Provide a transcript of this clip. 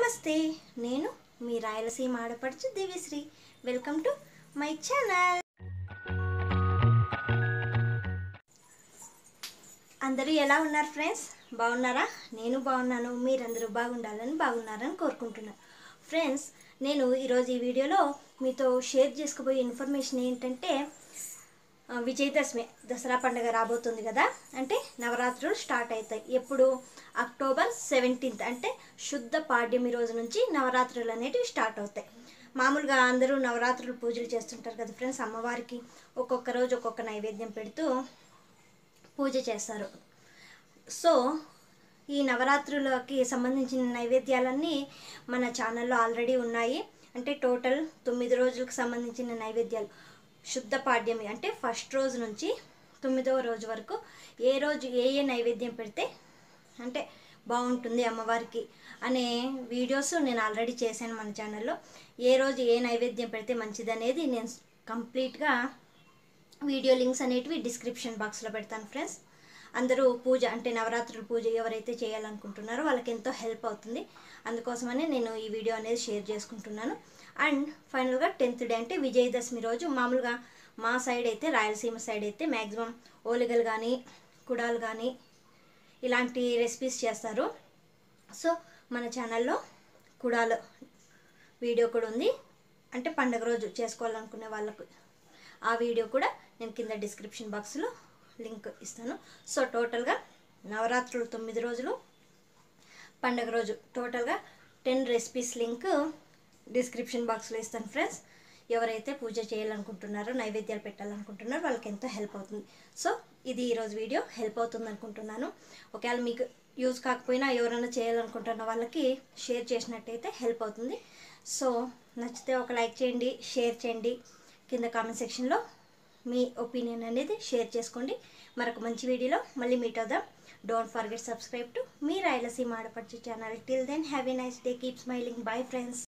నమస్తే నేను మీ రాయలసీమ ఆడపడుచు Divyasri welcome to my channel అందరూ ఎలా ఉన్నారు ఫ్రెండ్స్ బాగున్నారా నేను బాగున్నాను మీరందరూ బాగుండాలని బాగున్నారని కోరుకుంటున్నాను ఫ్రెండ్స్ నేను ఈరోజు ఈ వీడియోలో మీతో షేర్ చేసుకోబోయే ఇన్ఫర్మేషన్ ఏంటంటే ఆ, విజయదశమి దసరా పండుగ రాబోతుంది కదా అంటే నవరాత్రులు స్టార్ట్ అవుతాయి ఎప్పుడు అక్టోబర్ సెవెంటీన్త్ అంటే శుద్ధ పాడ్యమి రోజు నుంచి నవరాత్రులు అనేటివి స్టార్ట్ అవుతాయి మామూలుగా అందరూ నవరాత్రులు పూజలు చేస్తుంటారు కదా ఫ్రెండ్స్ అమ్మవారికి ఒక్కొక్క రోజు ఒక్కొక్క నైవేద్యం పెడుతూ పూజ చేస్తారు సో ఈ నవరాత్రులకి సంబంధించిన నైవేద్యాలన్నీ మన ఛానల్లో ఆల్రెడీ ఉన్నాయి అంటే టోటల్ తొమ్మిది రోజులకు సంబంధించిన నైవేద్యాలు శుద్ధ పాడ్యమి అంటే ఫస్ట్ రోజు నుంచి తొమ్మిదవ రోజు వరకు ఏ రోజు ఏ ఏ నైవేద్యం పెడితే అంటే బాగుంటుంది అమ్మవారికి అనే వీడియోస్ నేను ఆల్రెడీ చేశాను మన ఛానల్లో ఏ రోజు ఏ నైవేద్యం పెడితే మంచిది అనేది నేను కంప్లీట్గా వీడియో లింక్స్ అనేటివి డిస్క్రిప్షన్ బాక్స్లో పెడతాను ఫ్రెండ్స్ అందరూ పూజ అంటే నవరాత్రుల పూజ ఎవరైతే చేయాలనుకుంటున్నారో వాళ్ళకి ఎంతో హెల్ప్ అవుతుంది అందుకోసమనే నేను ఈ వీడియో అనేది షేర్ చేసుకుంటున్నాను అండ్ ఫైనల్గా టెన్త్ డే అంటే విజయదశమి రోజు మామూలుగా మా సైడ్ అయితే రాయలసీమ సైడ్ అయితే మ్యాక్సిమం ఓలిగలు కానీ కుడాలు కానీ ఇలాంటి రెసిపీస్ చేస్తారు సో మన ఛానల్లో కుడాలు వీడియో కూడా ఉంది అంటే పండగ రోజు చేసుకోవాలనుకునే వాళ్ళకు ఆ వీడియో కూడా నేను కింద డిస్క్రిప్షన్ బాక్స్లో లింక్ ఇస్తాను సో టోటల్గా నవరాత్రులు తొమ్మిది రోజులు పండగ రోజు టోటల్గా టెన్ రెసిపీస్ లింక్ డిస్క్రిప్షన్ బాక్స్లో ఇస్తాను ఫ్రెండ్స్ ఎవరైతే పూజ చేయాలనుకుంటున్నారో నైవేద్యాలు పెట్టాలనుకుంటున్నారో వాళ్ళకి ఎంతో హెల్ప్ అవుతుంది సో ఇది ఈరోజు వీడియో హెల్ప్ అవుతుంది అనుకుంటున్నాను ఒకవేళ మీకు యూజ్ కాకపోయినా ఎవరైనా చేయాలనుకుంటున్న వాళ్ళకి షేర్ చేసినట్టయితే హెల్ప్ అవుతుంది సో నచ్చితే ఒక లైక్ చేయండి షేర్ చేయండి కింద కామెంట్ సెక్షన్లో మీ ఒపీనియన్ అనేది షేర్ చేసుకోండి మరొక మంచి వీడియోలో మళ్ళీ మీట్ అవుదాం don't forget subscribe to me Rayalaseema ఆడపడుచు channel till then have a nice day keep smiling bye friends